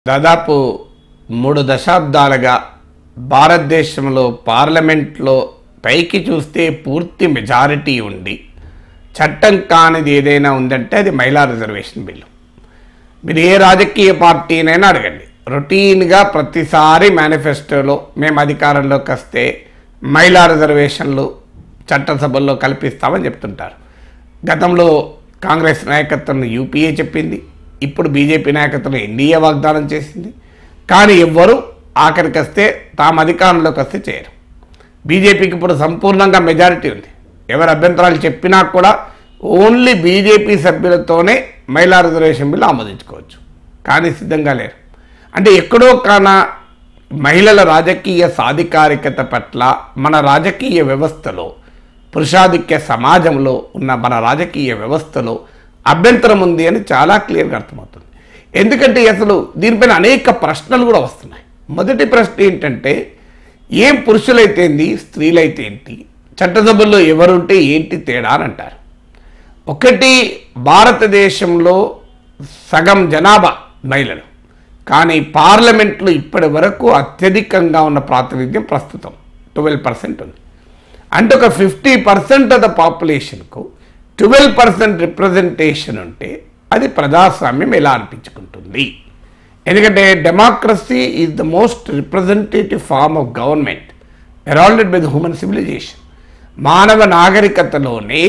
దాదాపు మూడు దశాబ్దాలుగా భారతదేశంలో పార్లమెంట్లో పైకి చూస్తే పూర్తి మెజారిటీ ఉండి చట్టం కానిది ఏదైనా ఉందంటే అది మహిళా రిజర్వేషన్ బిల్లు మీరు ఏ రాజకీయ పార్టీనైనా అడగండి రొటీన్గా ప్రతిసారి మేనిఫెస్టోలో మేము అధికారంలోకి వస్తే మహిళా రిజర్వేషన్లు చట్టసభల్లో కల్పిస్తామని చెప్తుంటారు గతంలో కాంగ్రెస్ నాయకత్వం యూపీఏ చెప్పింది ఇప్పుడు బీజేపీ నాయకత్వం ఎన్డీఏ వాగ్దానం చేసింది కానీ ఎవ్వరు ఆఖరికి వస్తే తాము అధికారంలోకి వస్తే చేయరు బీజేపీకి ఇప్పుడు సంపూర్ణంగా మెజారిటీ ఉంది ఎవరు అభ్యంతరాలు చెప్పినా కూడా ఓన్లీ బీజేపీ సభ్యులతోనే మహిళా రిజర్వేషన్ బిల్లు ఆమోదించుకోవచ్చు కానీ సిద్ధంగా లేరు అంటే ఎక్కడో కాన మహిళల రాజకీయ సాధికారికత పట్ల మన రాజకీయ వ్యవస్థలో పురుషాధిక్య సమాజంలో ఉన్న మన రాజకీయ వ్యవస్థలో అభ్యంతరం ఉంది అని చాలా క్లియర్గా అర్థమవుతుంది ఎందుకంటే అసలు దీనిపైన అనేక ప్రశ్నలు కూడా వస్తున్నాయి మొదటి ప్రశ్న ఏంటంటే ఏం పురుషులైతే ఏంది స్త్రీలైతే ఏంటి చట్టసభల్లో ఎవరుంటే ఏంటి తేడా అని అంటారు ఒకటి భారతదేశంలో సగం జనాభా మహిళలు కానీ పార్లమెంట్లో ఇప్పటి వరకు అత్యధికంగా ఉన్న ప్రాతినిధ్యం ప్రస్తుతం ట్వెల్వ్ పర్సెంట్ ఉంది అంటే ఒక ఫిఫ్టీ పర్సెంట్ ఆఫ్ ద పాపులేషన్కు ట్వెల్వ్ పర్సెంట్ రిప్రజెంటేషన్ ఉంటే అది ప్రజాస్వామ్యం ఎలా అనిపించుకుంటుంది ఎందుకంటే democracy is the most representative form of government heralded by the human civilisation మానవ నాగరికతలోనే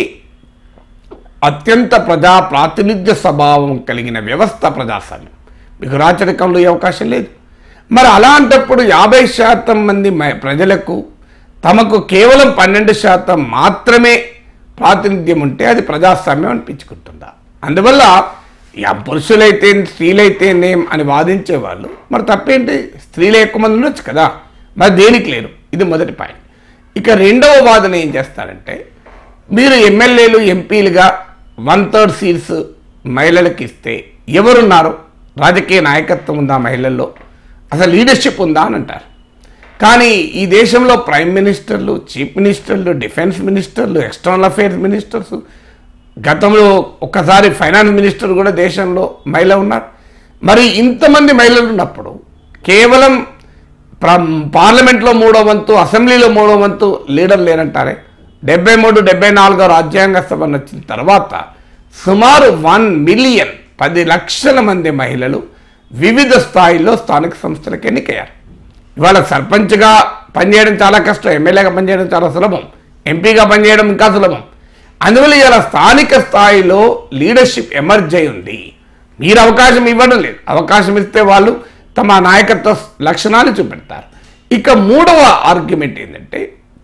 అత్యంత ప్రజా ప్రాతినిధ్య స్వభావం కలిగిన వ్యవస్థ ప్రజాస్వామ్యం మీకు రాచరికంలో ఈ అవకాశం లేదు మరి అలాంటప్పుడు యాభై శాతం మంది మ- ప్రజలకు తమకు కేవలం పన్నెండు శాతం మాత్రమే ప్రాతినిధ్యం ఉంటే అది ప్రజాస్వామ్యం అనిపించుకుంటుందా అందువల్ల యా పురుషులైతే స్త్రీలైతేనేం అని వాదించే వాళ్ళు మరి తప్పేంటి స్త్రీలు ఎక్కువ మంది ఉండొచ్చు కదా మరి దేనికి లేరు ఇది మొదటి పాయింట్ ఇక రెండవ వాదన ఏం చేస్తారంటే మీరు ఎమ్మెల్యేలు ఎంపీలుగా వన్ థర్డ్ సీట్స్ మహిళలకు ఇస్తే ఎవరున్నారు రాజకీయ నాయకత్వం ఉందా మహిళల్లో అసలు లీడర్షిప్ ఉందా అని అంటారు కానీ ఈ దేశంలో ప్రైమ్ మినిస్టర్లు చీఫ్ మినిస్టర్లు డిఫెన్స్ మినిస్టర్లు ఎక్స్టర్నల్ అఫైర్స్ మినిస్టర్స్ గతంలో ఒక్కసారి ఫైనాన్స్ మినిస్టర్ కూడా దేశంలో మహిళ ఉన్నారు మరి ఇంతమంది మహిళలు ఉన్నప్పుడు కేవలం ప్ర పార్లమెంట్లో మూడో వంతు అసెంబ్లీలో మూడో వంతు లీడర్ లేరంటారే డెబ్బై మూడు డెబ్బై నాలుగో రాజ్యాంగ సభ వచ్చిన తర్వాత సుమారు వన్ మిలియన్ పది లక్షల మంది మహిళలు వివిధ స్థాయిల్లో స్థానిక సంస్థలకు ఎన్నికయ్యారు ఇవాళ సర్పంచ్గా పనిచేయడం చాలా కష్టం ఎమ్మెల్యేగా పనిచేయడం చాలా సులభం ఎంపీగా పనిచేయడం ఇంకా సులభం అందువల్ల ఇవాళ స్థానిక స్థాయిలో లీడర్షిప్ ఎమర్జ్ అయి ఉంది మీరు అవకాశం ఇవ్వడం లేదు అవకాశం ఇస్తే వాళ్ళు తమ నాయకత్వ లక్షణాలు చూపెడతారు ఇక మూడవ ఆర్గ్యుమెంట్ ఏంటంటే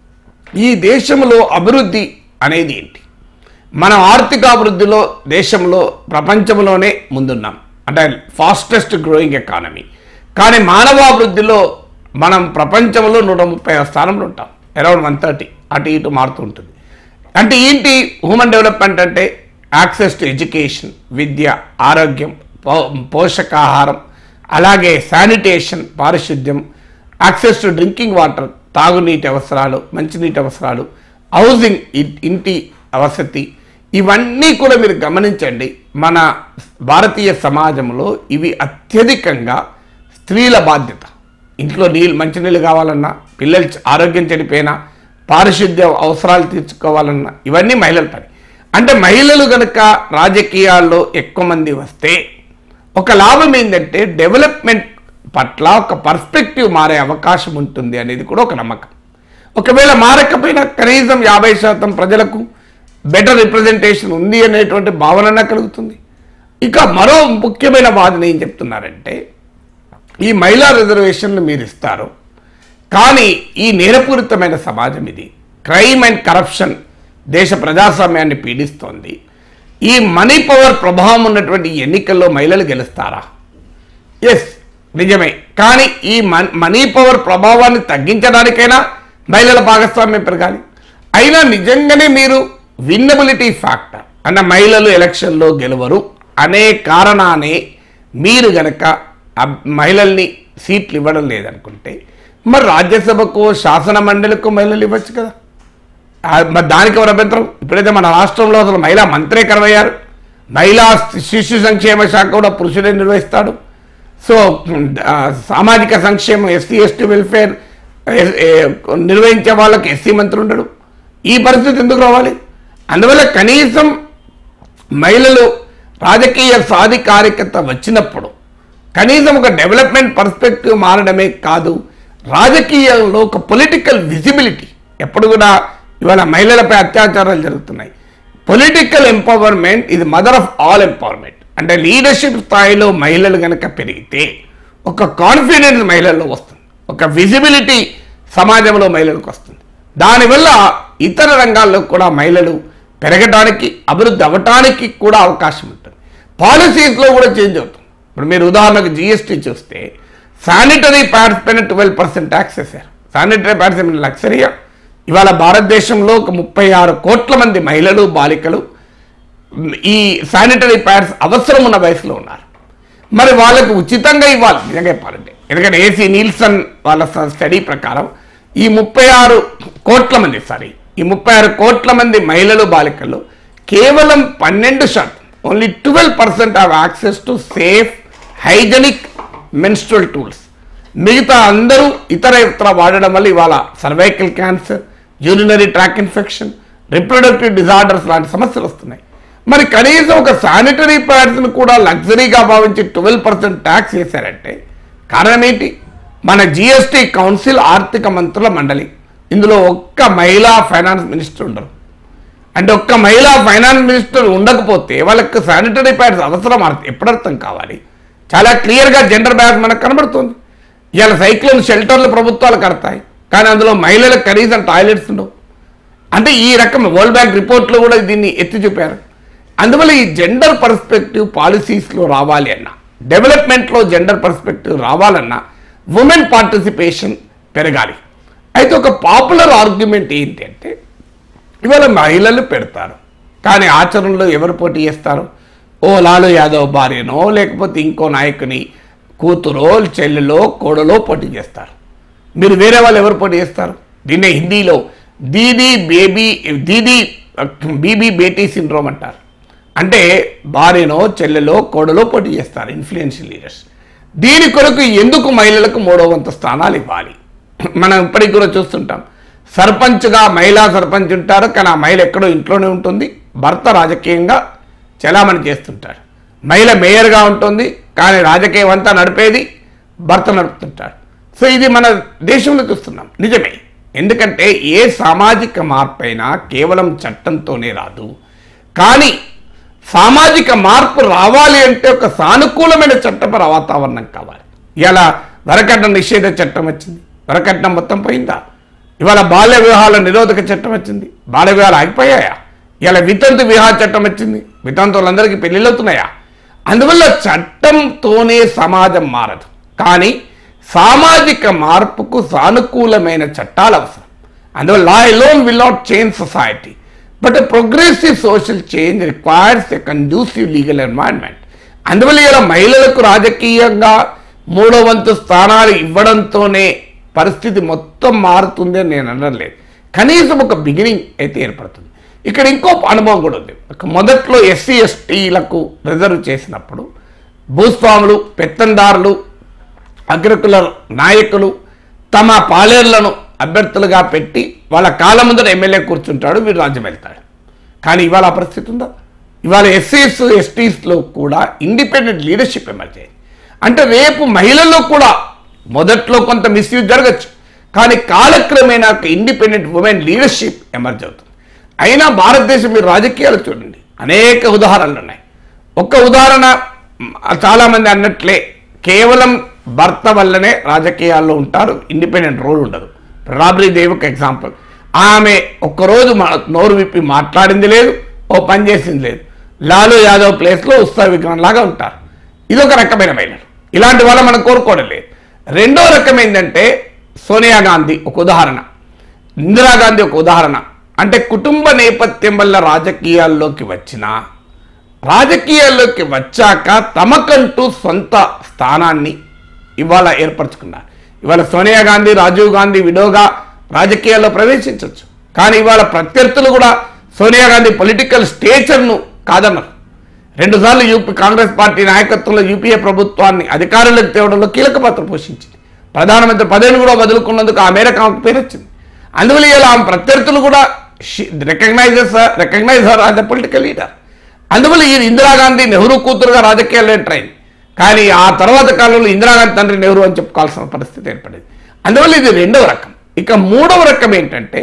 ఈ దేశంలో అభివృద్ధి అనేది ఏంటి మనం ఆర్థిక అభివృద్ధిలో దేశంలో ప్రపంచంలోనే ముందున్నాం అంటే ఫాస్టెస్ట్ గ్రోయింగ్ ఎకానమీ కానీ మానవాభివృద్ధిలో మనం ప్రపంచంలో నూట ముప్పై స్థానంలో ఉంటాం అరౌండ్ వన్ థర్టీ అటు ఇటు మారుతూ ఉంటుంది అంటే ఏంటి హ్యూమన్ డెవలప్మెంట్ అంటే యాక్సెస్ టు ఎడ్యుకేషన్ విద్య ఆరోగ్యం పో పోషకాహారం అలాగే శానిటేషన్ పారిశుద్ధ్యం యాక్సెస్ టు డ్రింకింగ్ వాటర్ తాగునీటి అవసరాలు మంచినీటి అవసరాలు హౌసింగ్ ఇ- ఇంటి వసతి ఇవన్నీ కూడా మీరు గమనించండి మన భారతీయ సమాజంలో ఇవి అత్యధికంగా స్త్రీల బాధ్యత ఇంట్లో నీళ్ళు మంచినీళ్ళు కావాలన్నా పిల్లలు చ- ఆరోగ్యం చెడిపోయినా పారిశుద్ధ్య అవసరాలు తీర్చుకోవాలన్నా ఇవన్నీ మహిళల పని అంటే మహిళలు కనుక రాజకీయాల్లో ఎక్కువ మంది వస్తే ఒక లాభం ఏంటంటే డెవలప్మెంట్ పట్ల ఒక పర్స్పెక్టివ్ మారే అవకాశం ఉంటుంది అనేది కూడా ఒక నమ్మకం ఒకవేళ మారకపోయినా కనీసం యాభై శాతం ప్రజలకు బెటర్ రిప్రజెంటేషన్ ఉంది అనేటువంటి భావన కలుగుతుంది ఇక మరో ముఖ్యమైన వాదన ఏం చెప్తున్నారంటే ఈ మహిళా రిజర్వేషన్లు మీరు ఇస్తారు కానీ ఈ నేరపూరితమైన సమాజం ఇది క్రైమ్ అండ్ కరప్షన్ దేశ ప్రజాస్వామ్యాన్ని పీడిస్తోంది ఈ మనీ పవర్ ప్రభావం ఉన్నటువంటి ఈ ఎన్నికల్లో మహిళలు గెలుస్తారా ఎస్ నిజమే కానీ ఈ మన్- మనీ పవర్ ప్రభావాన్ని తగ్గించడానికైనా మహిళల భాగస్వామ్యం పెరగాలి అయినా నిజంగానే మీరు విన్నబిలిటీ ఫ్యాక్టర్ అన్న మహిళలు ఎలక్షన్లో గెలవరు అనే కారణానే మీరు గనక అబ్- మహిళల్ని సీట్లు ఇవ్వడం లేదనుకుంటే మరి రాజ్యసభకు శాసన మండలికు మహిళలు ఇవ్వచ్చు కదా ఆ, మరి దానికి ఎవరు అభ్యంతరం ఇప్పుడైతే మన రాష్ట్రంలో అసలు మహిళా మంత్రే కరవయ్యారు మహిళా శిశు సంక్షేమ శాఖ కూడా పురుషులే నిర్వహిస్తాడు సో ఆ, సామాజిక సంక్షేమం ఎస్సీ ఎస్టీ వెల్ఫేర్ ఏ- ఏ- నిర్వహించే వాళ్ళకి ఎస్సీ మంత్రి ఉండడు ఈ పరిస్థితి ఎందుకు రావాలి అందువల్ల కనీసం మహిళలు రాజకీయ సాధికారికత వచ్చినప్పుడు కనీసం ఒక డెవలప్మెంట్ పర్స్పెక్టివ్ మారడమే కాదు రాజకీయాల్లో ఒక పొలిటికల్ విజిబిలిటీ ఎప్పుడు కూడా ఇవాళ మహిళలపై అత్యాచారాలు జరుగుతున్నాయి పొలిటికల్ ఎంపవర్మెంట్ ఇది మదర్ ఆఫ్ ఆల్ ఎంపవర్మెంట్ అంటే లీడర్షిప్ స్థాయిలో మహిళలు కనుక పెరిగితే ఒక కాన్ఫిడెన్స్ మహిళల్లో వస్తుంది ఒక విజిబిలిటీ సమాజంలో మహిళలకు వస్తుంది దానివల్ల ఇతర రంగాల్లో కూడా మహిళలు పెరగడానికి అభివృద్ధి అవ్వటానికి కూడా అవకాశం ఉంటుంది పాలసీస్లో కూడా చేంజ్ అవుతుంది ఇప్పుడు మీరు ఉదాహరణకు జిఎస్టీ చూస్తే శానిటరీ ప్యాడ్స్ పైన ట్వెల్వ్ పర్సెంట్ ట్యాక్స్ వేశారు శానిటరీ ప్యాడ్స్ ఏమైనా లక్సరీగా ఇవాళ భారతదేశంలో ఒక ముప్పై ఆరు కోట్ల మంది మహిళలు బాలికలు ఈ శానిటరీ ప్యాడ్స్ అవసరం ఉన్న వయసులో ఉన్నారు మరి వాళ్ళకు ఉచితంగా ఇవ్వాలి నిజంగా చెప్పాలంటే ఎందుకంటే ఏసీ నీల్సన్ వాళ్ళ స- స్టడీ ప్రకారం ఈ ముప్పై ఆరు కోట్ల మంది సారీ ఈ ముప్పై ఆరు కోట్ల మంది మహిళలు బాలికలు కేవలం పన్నెండు శాతం only twelve percent have access to safe hygienic menstrual tools మిగతా అందరూ ఇతర ఇతర వాడడం వల్ల ఇవాళ cervical cancer urinary tract infection reproductive disorders లాంటి సమస్యలు వస్తున్నాయి మరి కనీసం ఒక శానిటరీ ప్యాడ్స్ను కూడా లగ్జరీగా భావించి ట్వెల్వ్ పర్సెంట్ ట్యాక్స్ వేశారంటే కారణం ఏంటి మన జిఎస్టీ కౌన్సిల్ ఆర్థిక మంత్రుల మండలి ఇందులో ఒక్క మహిళా ఫైనాన్స్ మినిస్టర్ ఉండరు అంటే ఒక్క మహిళా ఫైనాన్స్ మినిస్టర్ ఉండకపోతే వాళ్ళకి శానిటరీ ప్యాడ్స్ అవసరం అర్థం ఎప్పుడు అర్థం కావాలి చాలా క్లియర్గా జెండర్ బ్యాలెన్స్ మనకు కనబడుతుంది ఇవాళ సైక్లోన్ షెల్టర్లు ప్రభుత్వాలు కడతాయి కానీ అందులో మహిళలకు కనీసం టాయిలెట్స్ ఉండవు అంటే ఈ రకం వరల్డ్ బ్యాంక్ రిపోర్ట్లో కూడా దీన్ని ఎత్తి చూపారు అందువల్ల ఈ జెండర్ పర్స్పెక్టివ్ పాలసీస్లో రావాలి అన్నా డెవలప్మెంట్లో జెండర్ పర్స్పెక్టివ్ రావాలన్నా ఉమెన్ పార్టిసిపేషన్ పెరగాలి అయితే ఒక పాపులర్ ఆర్గ్యుమెంట్ ఏంటి అంటే ఇవాళ మహిళలు పెడతారు కానీ ఆచరణలో ఎవరు పోటీ చేస్తారు ఓ లాలు యాదవ్ భార్యనో లేకపోతే ఇంకో నాయకుని కూతురో చెల్లెలో కోడలో పోటీ చేస్తారు మీరు వేరే వాళ్ళు ఎవరు పోటీ చేస్తారు దీన్నే హిందీలో దీదీ బేబీ దీదీ బీబీ బేటీ సిండ్రోమ్ అంటారు అంటే భార్యనో చెల్లెలో కోడలో పోటీ చేస్తారు ఇన్ఫ్లుయెన్షియల్ లీడర్స్ దీని కొరకు ఎందుకు మహిళలకు మూడో వంతు స్థానాలు ఇవ్వాలి మనం ఇప్పటికి కూడా చూస్తుంటాం సర్పంచ్గా మహిళా సర్పంచ్ ఉంటారు కానీ ఆ మహిళ ఎక్కడో ఇంట్లోనే ఉంటుంది భర్త రాజకీయంగా చలామణి చేస్తుంటాడు మహిళ మేయర్గా ఉంటుంది కానీ రాజకీయం అంతా నడిపేది భర్త నడుపుతుంటాడు సో ఇది మన దేశంలో చూస్తున్నాం నిజమే ఎందుకంటే ఏ సామాజిక మార్పైనా కేవలం చట్టంతోనే రాదు కానీ సామాజిక మార్పు రావాలి అంటే ఒక సానుకూలమైన చట్టపర వాతావరణం కావాలి ఇలా వరకట్నం నిషేధ చట్టం వచ్చింది వరకట్నం మొత్తం పోయిందా ఇవాళ బాల్య వివాహాల నిరోధక చట్టం వచ్చింది బాల్య వివాహాలు ఆగిపోయాయా ఇలా వితంతు వివాహ చట్టం వచ్చింది వితంతువులందరికీ పెళ్ళిళ్ళు అవుతున్నాయా అందువల్ల చట్టంతోనే సమాజం మారదు కానీ సామాజిక మార్పుకు సానుకూలమైన చట్టాలు అవసరం అందువల్ల law alone will not change society but a progressive social change requires a conducive legal environment అందువల్ల ఇలా మహిళలకు రాజకీయంగా మూడో వంతు స్థానాలు ఇవ్వడంతోనే పరిస్థితి మొత్తం మారుతుంది అని నేను అనలేదు కనీసం ఒక బిగినింగ్ అయితే ఏర్పడుతుంది ఇక్కడ ఇంకో అనుభవం కూడా ఉంది ఒక మొదట్లో ఎస్సీ ఎస్టీలకు రిజర్వ్ చేసినప్పుడు భూస్వాములు పెత్తందారులు అగ్రకుల నాయకులు తమ పాలేర్లను అభ్యర్థులుగా పెట్టి వాళ్ళ కాలం ముందర ఎమ్మెల్యే కూర్చుంటాడు వీడు రాజ్యం వెళ్తాడు కానీ ఇవాళ ఆ పరిస్థితి ఉందా ఇవాళ ఎస్సీస్ ఎస్టీస్లో కూడా ఇండిపెండెంట్ లీడర్షిప్ ఎమర్జ్ అయింది అంటే రేపు మహిళల్లో కూడా మొదట్లో కొంత మిస్యూజ్ జరగచ్చు కానీ కాలక్రమేణా ఒక ఇండిపెండెంట్ ఉమెన్ లీడర్షిప్ ఎమర్జ్ అవుతుంది అయినా భారతదేశం మీరు రాజకీయాలు చూడండి అనేక ఉదాహరణలు ఉన్నాయి ఒక్క ఉదాహరణ మ్, చాలామంది అన్నట్లే కేవలం భర్త వల్లనే రాజకీయాల్లో ఉంటారు ఇండిపెండెంట్ రోల్ ఉండదు రాబ్రీ దేవి ఒక ఎగ్జాంపుల్ ఆమె ఒక్కరోజు మా నోరు విప్పి మాట్లాడింది లేదు ఓ పని చేసింది లేదు లాలు యాదవ్ ప్లేస్లో ఉత్సవ విగ్రహం లాగా ఉంటారు ఇది ఒక రకమైన మహిళలు ఇలాంటి వాళ్ళ మనం కోరుకోవడం లేదు రెండో రకం ఏంటంటే సోనియా గాంధీ ఒక ఉదాహరణ ఇందిరాగాంధీ ఒక ఉదాహరణ అంటే కుటుంబ నేపథ్యం వల్ల రాజకీయాల్లోకి వచ్చిన రాజకీయాల్లోకి వచ్చాక తమకంటూ సొంత స్థానాన్ని ఇవాళ ఏర్పరచుకున్నారు ఇవాళ సోనియా గాంధీ రాజీవ్ గాంధీ విడోగా రాజకీయాల్లో ప్రవేశించవచ్చు కానీ ఇవాళ ప్రత్యర్థులు కూడా సోనియా గాంధీ పొలిటికల్ స్టేచర్ను కాదన్నారు రెండుసార్లు యూపీ కాంగ్రెస్ పార్టీ నాయకత్వంలో యూపీఏ ప్రభుత్వాన్ని అధికారంలోకి తేవడంలో కీలక పాత్ర పోషించింది ప్రధానమంత్రి పదవిని కూడా వదులుకున్నందుకు ఆ మేరకు ఆమెకు పేరు వచ్చింది అందువల్ల ఇలా ఆమె ప్రత్యర్థులు కూడా recognizes recognize her as a political leader అందువల్ల ఈ ఇందిరాగాంధీ నెహ్రూ కూతురుగా రాజకీయాల్లో ఎంటర్ అయింది కానీ ఆ తర్వాత కాలంలో ఇందిరాగాంధీ తండ్రి నెహ్రూ అని చెప్పుకోవాల్సిన పరిస్థితి ఏర్పడింది అందువల్ల ఇది రెండవ రకం ఇక మూడవ రకం ఏంటంటే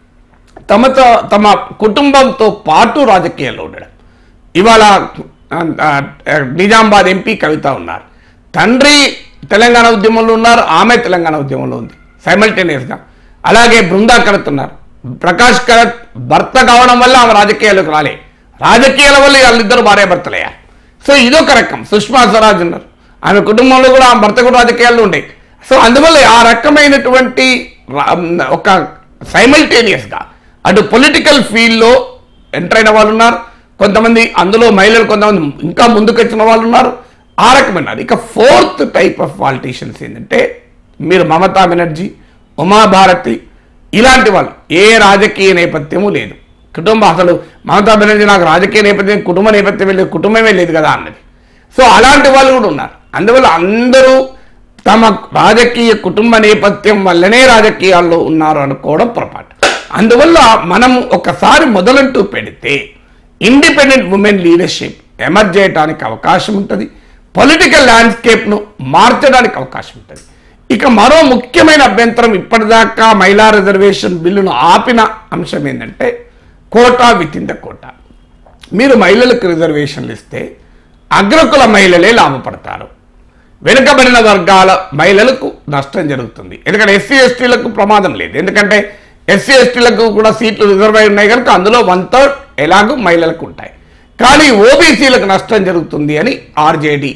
తమతో తమ కుటుంబంతో పాటు రాజకీయాల్లో ఉండడం ఇవాళ ఆ, ఆ, నిజామాబాద్ ఎంపీ కవిత ఉన్నారు తండ్రి తెలంగాణ ఉద్యమంలో ఉన్నారు ఆమె తెలంగాణ ఉద్యమంలో ఉంది సైమల్టేనియస్గా అలాగే బృందా కరత్ ఉన్నారు ప్రకాష్ కరత్ భర్త కావడం వల్ల ఆమె రాజకీయాలకు రాలే రాజకీయాల వల్ల వాళ్ళిద్దరు భార్య భర్తలయ్యారు సో ఇదొక రకం సుష్మా స్వరాజ్ ఉన్నారు ఆమె కుటుంబంలో కూడా ఆమె భర్త కూడా రాజకీయాల్లో ఉండే సో అందువల్ల ఆ రకమైనటువంటి రా- ఒక సైమల్టేనియస్గా అటు పొలిటికల్ ఫీల్డ్లో ఎంటర్ అయిన వాళ్ళు ఉన్నారు కొంతమంది అందులో మహిళలు కొంతమంది ఇంకా ముందుకు వచ్చిన వాళ్ళు ఉన్నారు ఆ రకమైనది ఇక ఫోర్త్ టైప్ ఆఫ్ పాలిటీషియన్స్ ఏంటంటే మీరు మమతా బెనర్జీ ఉమాభారతి ఇలాంటి వాళ్ళు ఏ రాజకీయ నేపథ్యము లేదు కుటుంబం అసలు మమతా బెనర్జీ నాకు రాజకీయ నేపథ్యం కుటుంబ నేపథ్యం లేదు కుటుంబమే లేదు కదా అన్నది సో అలాంటి వాళ్ళు కూడా ఉన్నారు అందువల్ల అందరూ తమ రాజకీయ కుటుంబ నేపథ్యం వల్లనే రాజకీయాల్లో ఉన్నారు అనుకోవడం పొరపాటు అందువల్ల మనం ఒకసారి మొదలంటూ పెడితే ఇండిపెండెంట్ ఉమెన్ లీడర్షిప్ ఎమర్జ్ చేయడానికి అవకాశం ఉంటుంది పొలిటికల్ ల్యాండ్స్కేప్ను మార్చడానికి అవకాశం ఉంటుంది ఇక మరో ముఖ్యమైన అభ్యంతరం ఇప్పటిదాకా మహిళా రిజర్వేషన్ బిల్లును ఆపిన అంశం ఏంటంటే quota within the quota మీరు మహిళలకు రిజర్వేషన్లు ఇస్తే అగ్రకుల మహిళలే లాభపడతారు వెనుకబడిన వర్గాల మహిళలకు నష్టం జరుగుతుంది ఎందుకంటే ఎస్సీ ఎస్టీలకు ప్రమాదం లేదు ఎందుకంటే ఎస్సీ ఎస్టీలకు కూడా సీట్లు రిజర్వ్ అయి ఉన్నాయి కనుక అందులో వన్ థర్డ్ ఎలాగూ మహిళలకు ఉంటాయి కానీ ఓబీసీలకు నష్టం జరుగుతుంది అని ఆర్జేడీ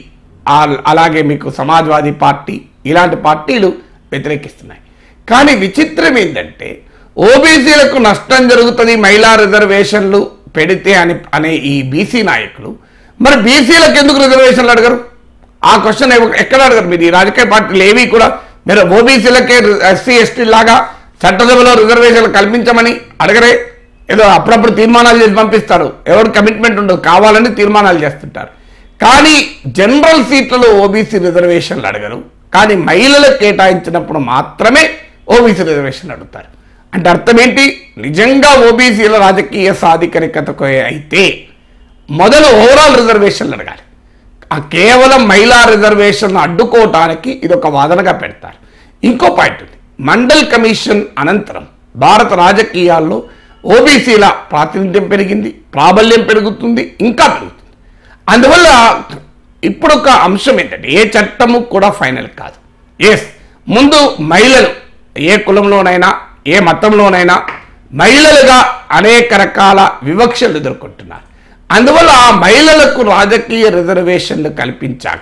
అలాగే మీకు సమాజ్వాదీ పార్టీ ఇలాంటి పార్టీలు వ్యతిరేకిస్తున్నాయి కానీ విచిత్రం ఏంటంటే ఓబీసీలకు నష్టం జరుగుతుంది మహిళా రిజర్వేషన్లు పెడితే అని అనే ఈ బీసీ నాయకులు మరి బీసీలకు ఎందుకు రిజర్వేషన్లు అడగరు ఆ క్వశ్చన్ ఎక్కడ అడగరు మీరు ఈ రాజకీయ పార్టీలు ఏవి కూడా మీరు ఓబీసీలకే ఎస్సీ ఎస్టీ లాగా చట్టసభలో రిజర్వేషన్లు కల్పించమని అడగరే ఏదో అప్పుడప్పుడు తీర్మానాలు చేసి పంపిస్తారు ఎవరు కమిట్మెంట్ ఉండదు కావాలని తీర్మానాలు చేస్తుంటారు కానీ జనరల్ సీట్లలో ఓబీసీ రిజర్వేషన్లు అడగరు కానీ మహిళలకు కేటాయించినప్పుడు మాత్రమే ఓబీసీ రిజర్వేషన్ అడుగుతారు అంటే అర్థం ఏంటి నిజంగా ఓబీసీల రాజకీయ సాధికారికతకు అయితే మొదలు ఓవరాల్ రిజర్వేషన్లు అడగాలి ఆ కేవలం మహిళా రిజర్వేషన్ అడ్డుకోవటానికి ఇది ఒక వాదనగా పెడతారు ఇంకో పాయింట్ ఉంది మండల్ కమిషన్ అనంతరం భారత రాజకీయాల్లో ఓబీసీల ప్రాతినిధ్యం పెరిగింది ప్రాబల్యం పెరుగుతుంది ఇంకా పెరుగుతుంది అందువల్ల ఇప్పుడు ఒక అంశం ఏంటంటే ఏ చట్టము కూడా ఫైనల్ కాదు ఎస్ ముందు మహిళలు ఏ కులంలోనైనా ఏ మతంలోనైనా మహిళలుగా అనేక రకాల వివక్షలు ఎదుర్కొంటున్నారు అందువల్ల ఆ మహిళలకు రాజకీయ రిజర్వేషన్లు కల్పించాక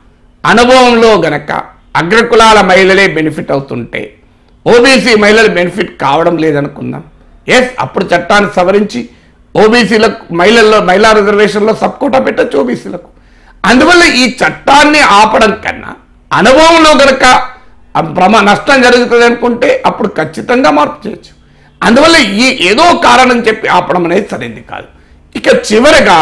అనుభవంలో గనక అగ్రకులాల మహిళలే బెనిఫిట్ అవుతుంటే ఓబీసీ మహిళలు బెనిఫిట్ కావడం లేదనుకుందాం ఎస్ అప్పుడు చట్టాన్ని సవరించి ఓబీసీలకు మహిళల్లో మహిళా రిజర్వేషన్లో సబ్ కోటా పెట్టచ్చు ఓబీసీలకు అందువల్ల ఈ చట్టాన్ని ఆపడం కన్నా అనుభవంలో గనక ఆ ప్రమా నష్టం జరుగుతుంది అనుకుంటే అప్పుడు ఖచ్చితంగా మార్పు చేయొచ్చు అందువల్ల ఈ ఏదో కారణం చెప్పి ఆపడం అనేది సరైంది కాదు ఇక చివరగా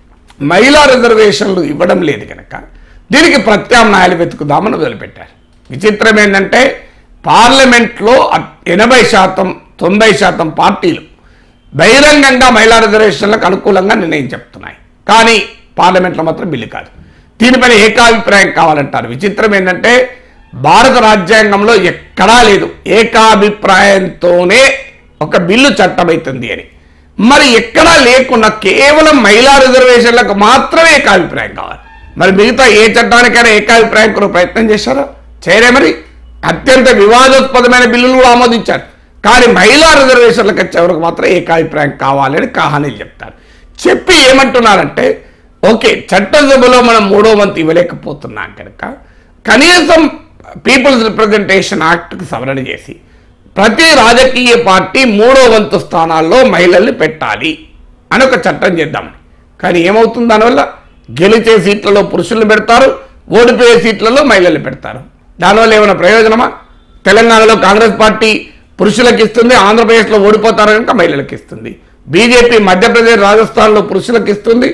మహిళా రిజర్వేషన్లు ఇవ్వడం లేదు కనుక దీనికి ప్రత్యామ్నాయాలు వెతుకుదామని మొదలుపెట్టారు విచిత్రం ఏంటంటే పార్లమెంట్లో అ- ఎనభై శాతం తొంభై శాతం పార్టీలు బహిరంగంగా మహిళా రిజర్వేషన్లకు అనుకూలంగా నిర్ణయం చెప్తున్నాయి కానీ పార్లమెంట్లో మాత్రం బిల్లు కాదు దీనిపైన ఏకాభిప్రాయం కావాలంటారు విచిత్రం ఏంటంటే భారత రాజ్యాంగంలో ఎక్కడా లేదు ఏకాభిప్రాయంతోనే ఒక బిల్లు చట్టమవుతుంది అని మరి ఎక్కడా లేకుండా కేవలం మహిళా రిజర్వేషన్లకు మాత్రమే ఏకాభిప్రాయం కావాలి మరి మిగతా ఏ చట్టానికైనా ఏకాభిప్రాయం కొరకు ప్రయత్నం చేశారా చేయరే మరి అత్యంత వివాదాస్పదమైన బిల్లులు కూడా ఆమోదించారు కానీ మహిళా రిజర్వేషన్లకు వచ్చేవరకు మాత్రం ఏకాభిప్రాయం కావాలని కహానీలు చెప్తారు చెప్పి ఏమంటున్నారంటే ఓకే చట్టసభలో మనం మూడో వంతు ఇవ్వలేకపోతున్నాం కనుక కనీసం పీపుల్స్ రిప్రజెంటేషన్ యాక్ట్కి సవరణ చేసి ప్రతి రాజకీయ పార్టీ మూడో వంతు స్థానాల్లో మహిళల్ని పెట్టాలి అని ఒక చట్టం చేద్దామని కానీ ఏమవుతుంది దానివల్ల గెలిచే సీట్లలో పురుషులను పెడతారు ఓడిపోయే సీట్లలో మహిళలు పెడతారు దానివల్ల ఏమైనా ప్రయోజనమా తెలంగాణలో కాంగ్రెస్ పార్టీ పురుషులకు ఇస్తుంది ఆంధ్రప్రదేశ్లో ఓడిపోతారు కనుక మహిళలకు ఇస్తుంది బీజేపీ మధ్యప్రదేశ్ రాజస్థాన్లో పురుషులకు ఇస్తుంది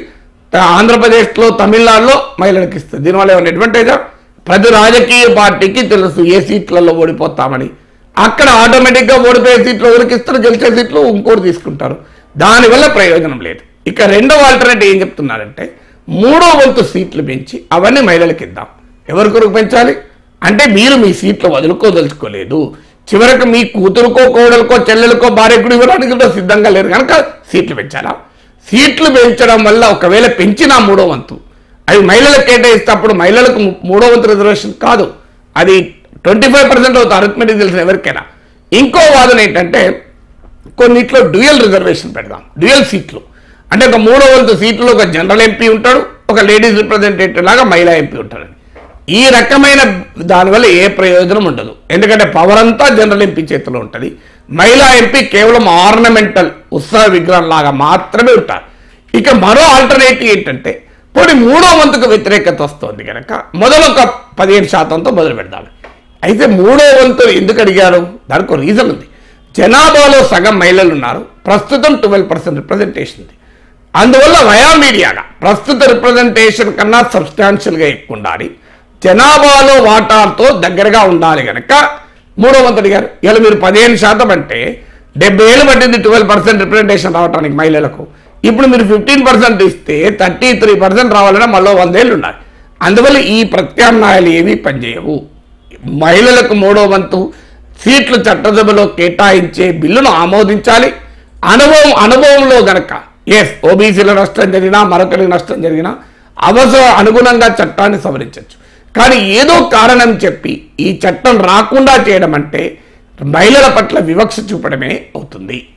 ఆంధ్రప్రదేశ్లో తమిళనాడులో మహిళలకు ఇస్తుంది దీనివల్ల ఏమైనా అడ్వాంటేజా ప్రతి రాజకీయ పార్టీకి తెలుసు ఏ సీట్లలో ఓడిపోతామని అక్కడ ఆటోమేటిక్గా ఓడిపోయే సీట్లు ఎవరికి ఇస్తారు గెలిచే సీట్లు ఇంకోటి తీసుకుంటారు దానివల్ల ప్రయోజనం లేదు ఇక రెండవ ఆల్టర్నేటివ్ ఏం చెప్తున్నారంటే మూడో వంతు సీట్లు పెంచి అవన్నీ మహిళలకు ఇద్దాం ఎవరి కొరకు పెంచాలి అంటే మీరు మీ సీట్లు వదులుకోదలుచుకోలేదు చివరకు మీ కూతురుకో కోడలకో చెల్లెలకో భార్యకు ఇవ్వడానికి కూడా సిద్ధంగా లేరు కనుక సీట్లు పెంచాలా సీట్లు పెంచడం వల్ల ఒకవేళ పెంచినా మూడో వంతు అవి మహిళలకు కేటాయిస్తే అప్పుడు మహిళలకు ము- మూడో వంతు రిజర్వేషన్ కాదు అది ట్వంటీ ఫైవ్ పర్సెంట్ అవుతుంది అరిథమెటిక్ తెలిసిన ఎవరికైనా ఇంకో వాదన ఏంటంటే కొన్నిట్లో డ్యూయల్ రిజర్వేషన్ పెడదాం డ్యూయల్ సీట్లు అంటే ఒక మూడో వంతు సీట్లో ఒక జనరల్ ఎంపీ ఉంటాడు ఒక లేడీస్ రిప్రజెంటేటివ్ లాగా మహిళా ఎంపీ ఉంటాడు ఈ రకమైన దానివల్ల ఏ ప్రయోజనం ఉండదు ఎందుకంటే పవర్ అంతా జనరల్ ఎంపీ చేతిలో ఉంటుంది మహిళా ఎంపీ కేవలం ఆర్నమెంటల్ ఉత్సవ విగ్రహం లాగా మాత్రమే ఉంటారు ఇక మరో ఆల్టర్నేటివ్ ఏంటంటే పోనీ మూడో వంతుకు వ్యతిరేకత వస్తుంది కనుక మొదలు ఒక పదిహేను శాతంతో మొదలు పెడదాం అయితే మూడో వంతు ఎందుకు అడిగారు దానికి ఒక రీజన్ ఉంది జనాభాలో సగం మహిళలు ఉన్నారు ప్రస్తుతం ట్వెల్వ్ పర్సెంట్ రిప్రజెంటేషన్ ఉంది అందువల్ల వయా మీడియాగా ప్రస్తుత రిప్రజెంటేషన్ కన్నా సబ్స్టాన్షియల్గా ఎక్కువ ఉండాలి జనాభాలో వాటాతో దగ్గరగా ఉండాలి కనుక మూడో వంతు అడిగారు ఇలా మీరు పదిహేను శాతం అంటే డెబ్బై ఏళ్ళు పట్టింది ట్వెల్వ్ పర్సెంట్ రిప్రజెంటేషన్ రావడానికి మహిళలకు ఇప్పుడు మీరు ఫిఫ్టీన్ పర్సెంట్ ఇస్తే థర్టీ త్రీ పర్సెంట్ రావాలన్నా మళ్ళీ వందేళ్ళు ఉండాలి అందువల్ల ఈ ప్రత్యామ్నాయాలు ఏవి పనిచేయవు మహిళలకు మూడో వంతు సీట్లు చట్టసభలో కేటాయించే బిల్లును ఆమోదించాలి అనుభవం అనుభవంలో గనక ఎస్ ఓబీసీల నష్టం జరిగినా మరొకరికి నష్టం జరిగినా అవసర అనుగుణంగా చట్టాన్ని సవరించవచ్చు కానీ ఏదో కారణం చెప్పి ఈ చట్టం రాకుండా చేయడం అంటే మహిళల పట్ల వివక్ష చూపడమే అవుతుంది